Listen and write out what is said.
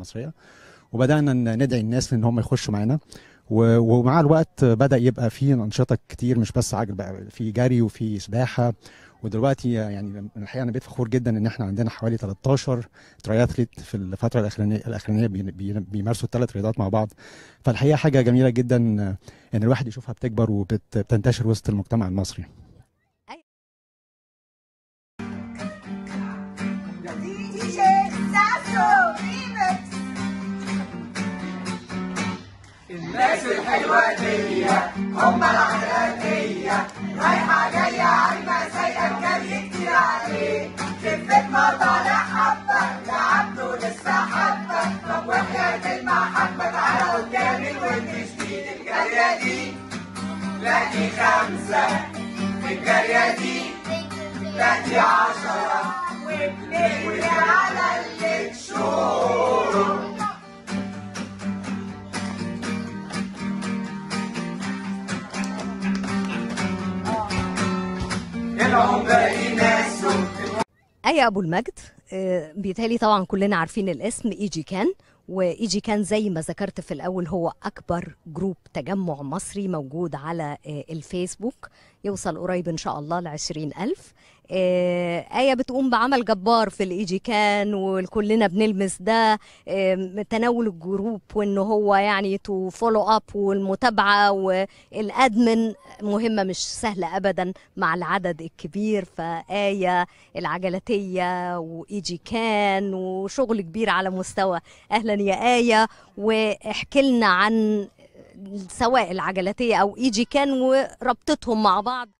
المصريه وبدانا ن- ندعي الناس ان هم يخشوا معانا و- ومع الوقت بدا يبقى في انشطه كتير مش بس عجل بقى في جري وفي سباحه ودلوقتي يعني من الحقيقه انا بقيت فخور جدا ان احنا عندنا حوالي 13 ترياثليت في الفتره الاخرانيه الاخرانيه بي- بي- بيمارسوا الثلاث رياضات مع بعض فالحقيقه حاجه جميله جدا ان الواحد يشوفها بتكبر وبتنتشر وسط المجتمع المصري دي جي ساسو ريمكس الناس الحلوة دي هم العقلانية رايحة جاية عايمة سايقة الجري كتير عليه كفة ما طالع حبة لعبته لسه حبة طب وحياة المحبة تعالى قدامي وادي جديد الجارية دي لا دي خمسة الجارية دي لا دي عشرة واتنين على اللي تشوره العمر ناسه آية أبو المجد آه، بيتهيألي طبعا كلنا عارفين الاسم إيجي كان وإيجي كان زي ما ذكرت في الأول هو أكبر جروب تجمع مصري موجود على آه، الفيسبوك يوصل قريب إن شاء الله لعشرين ألف آه، آية بتقوم بعمل جبار في الإيجي كان وكلنا بنلمس ده آم، تناول الجروب وإنه هو يعني تو فولو أب والمتابعة والأدمن مهمة مش سهلة أبدا مع العدد الكبير فآية العجلاتية وإيجي كان وشغل كبير على مستوى أهلا يا آية واحكي لنا عن سواء العجلاتية أو إيجي كان وربطتهم مع بعض